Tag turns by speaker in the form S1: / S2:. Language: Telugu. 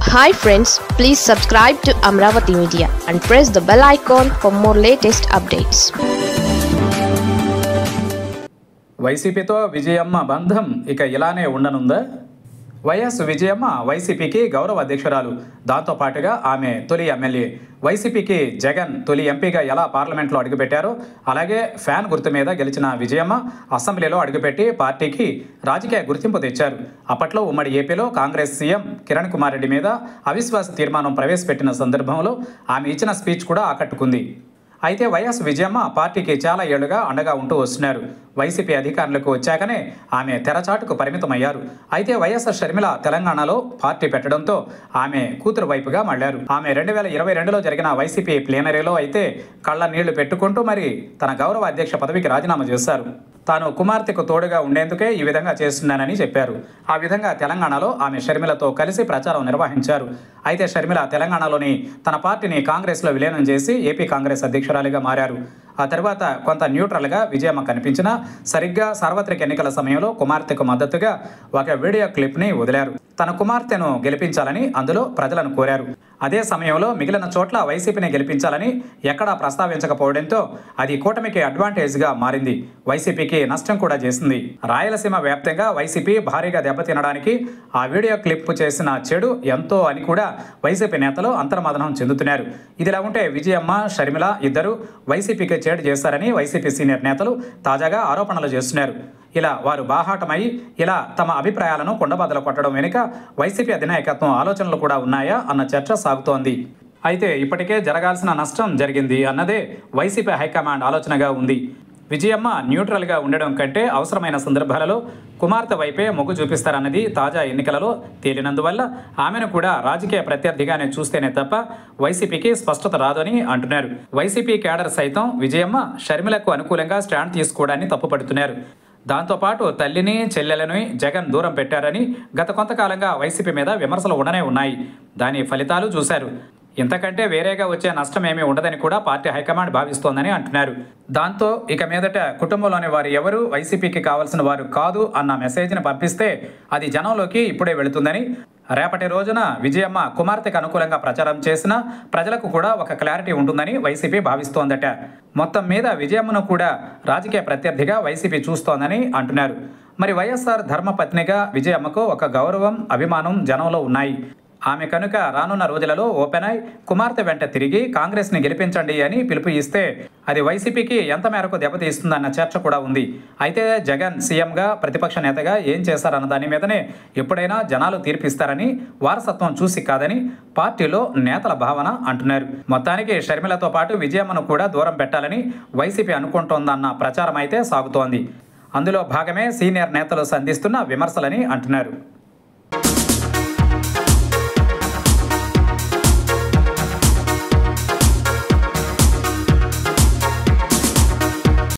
S1: hi friends please subscribe to Amaravati media and press the bell icon for more latest updates
S2: వైసీపీతో విజయమ్మ బంధం ఇక ఇలానే ఉండనుందా వైఎస్ విజయమ్మ వైసీపీకి గౌరవ అధ్యక్షురాలు దాంతో పాటుగా ఆమె తొలి ఎమ్మెల్యే వైసీపీకి జగన్ తొలి ఎంపీగా ఎలా పార్లమెంట్లో అడుగుపెట్టారో అలాగే ఫ్యాన్ గుర్తు మీద గెలిచిన విజయమ్మ అసెంబ్లీలో అడుగుపెట్టి పార్టీకి రాజకీయ గుర్తింపు తెచ్చారు అప్పట్లో ఉమ్మడి ఏపీలో కాంగ్రెస్ సీఎం కిరణ్ కుమార్ రెడ్డి మీద అవిశ్వాస తీర్మానం ప్రవేశపెట్టిన సందర్భంలో ఆమె ఇచ్చిన స్పీచ్ కూడా ఆకట్టుకుంది అయితే వైఎస్ విజయమ్మ పార్టీకి చాలా ఏళ్లుగా అండగా ఉంటూ వస్తున్నారు వైసీపీ అధికారులకు వచ్చాకనే ఆమె తెరచాటుకు పరిమితమయ్యారు అయితే వైఎస్ఆర్ షర్మిల తెలంగాణలో పార్టీ పెట్టడంతో ఆమె కూతురు వైపుగా మళ్లారు ఆమె రెండు వేల ఇరవై రెండులో జరిగిన వైసీపీ ప్లేనరీలో అయితే కళ్ళ నీళ్లు పెట్టుకుంటూ మరి తన గౌరవ అధ్యక్ష పదవికి రాజీనామా చేశారు తాను కుమార్తెకు తోడుగా ఉండేందుకే ఈ విధంగా చేస్తున్నానని చెప్పారు ఆ విధంగా తెలంగాణలో ఆమె షర్మిలతో కలిసి ప్రచారం నిర్వహించారు అయితే షర్మిల తెలంగాణలోని తన పార్టీని కాంగ్రెస్లో విలీనం చేసి ఏపీ కాంగ్రెస్ అధ్యక్షురాలిగా మారారు ఆ తర్వాత కొంత న్యూట్రల్గా విజయమ్మ కనిపించినా సరిగ్గా సార్వత్రిక ఎన్నికల సమయంలో కుమార్తెకు మద్దతుగా ఒక వీడియో క్లిప్ని వదిలారు తన కుమార్తెను గెలిపించాలని అందులో ప్రజలను కోరారు అదే సమయంలో మిగిలిన చోట్ల వైసీపీని గెలిపించాలని ఎక్కడా ప్రస్తావించకపోవడంతో అది కూటమికి అడ్వాంటేజ్గా మారింది వైసీపీకి నష్టం కూడా చేసింది రాయలసీమ వ్యాప్తంగా వైసీపీ భారీగా దెబ్బతినడానికి ఆ వీడియో క్లిప్ చేసిన చెడు ఎంతో అని కూడా వైసీపీ నేతలు అంతర్మదనం చెందుతున్నారు ఇదిలా ఉంటే విజయమ్మ షర్మిల ఇద్దరు వైసీపీకి చేడు చేశారని వైసీపీ సీనియర్ నేతలు తాజాగా ఆరోపణలు చేస్తున్నారు ఇలా వారు బాహాటమై ఇలా తమ అభిప్రాయాలను కొండబద్దలు కొట్టడం వెనుక వైసీపీ అధినాయకత్వం ఆలోచనలు కూడా ఉన్నాయా అన్న చర్చ సాగుతోంది అయితే ఇప్పటికే జరగాల్సిన నష్టం జరిగింది అన్నదే వైసీపీ హైకమాండ్ ఆలోచనగా ఉంది విజయమ్మ న్యూట్రల్గా ఉండడం కంటే అవసరమైన సందర్భాలలో కుమార్తె వైపే మొగ్గు చూపిస్తారన్నది తాజా ఎన్నికలలో తేలినందువల్ల ఆమెను కూడా రాజకీయ ప్రత్యర్థిగానే చూస్తేనే తప్ప వైసీపీకి స్పష్టత రాదని అంటున్నారు వైసీపీ కేడర్ సైతం విజయమ్మ షర్మిలకు అనుకూలంగా స్టాండ్ తీసుకోవడాన్ని తప్పుపడుతున్నారు దాంతోపాటు తల్లిని చెల్లెలని జగన్ దూరం పెట్టారని గత కొంతకాలంగా వైసీపీ మీద విమర్శలు ఉండనే ఉన్నాయి దాని ఫలితాలు చూశారు ఇంతకంటే వేరేగా వచ్చే నష్టం ఏమీ ఉండదని కూడా పార్టీ హైకమాండ్ భావిస్తోందని అంటున్నారు దాంతో ఇక మీదట కుటుంబంలోని వారు ఎవరు వైసీపీకి కావాల్సిన వారు కాదు అన్న మెసేజ్ని పంపిస్తే అది జనంలోకి ఇప్పుడే వెళుతుందని రేపటి రోజున విజయమ్మ కుమార్తెకు అనుకూలంగా ప్రచారం చేసిన ప్రజలకు కూడా ఒక క్లారిటీ ఉంటుందని వైసీపీ భావిస్తోందట మొత్తం మీద విజయమ్మను కూడా రాజకీయ ప్రత్యర్థిగా వైసీపీ చూస్తోందని అంటున్నారు మరి వైఎస్ఆర్ ధర్మపత్నిగా విజయమ్మకు ఒక గౌరవం అభిమానం జనంలో ఉన్నాయి ఆమె కనుక రానున్న రోజులలో ఓపెన్ అయి కుమార్తె వెంట తిరిగి కాంగ్రెస్ని గెలిపించండి అని పిలుపు ఇస్తే అది వైసీపీకి ఎంత మేరకు దెబ్బతీస్తుందన్న చర్చ కూడా ఉంది అయితే జగన్ సీఎంగా ప్రతిపక్ష నేతగా ఏం చేశారన్న దాని మీదనే ఎప్పుడైనా జనాలు తీర్పిస్తారని వారసత్వం చూసి కాదని పార్టీలో నేతల భావన అంటున్నారు మొత్తానికి షర్మిలతో పాటు విజయమ్మను కూడా దూరం పెట్టాలని వైసీపీ అనుకుంటోందన్న ప్రచారం అయితే సాగుతోంది అందులో భాగమే సీనియర్ నేతలు సంధిస్తున్న విమర్శలని అంటున్నారు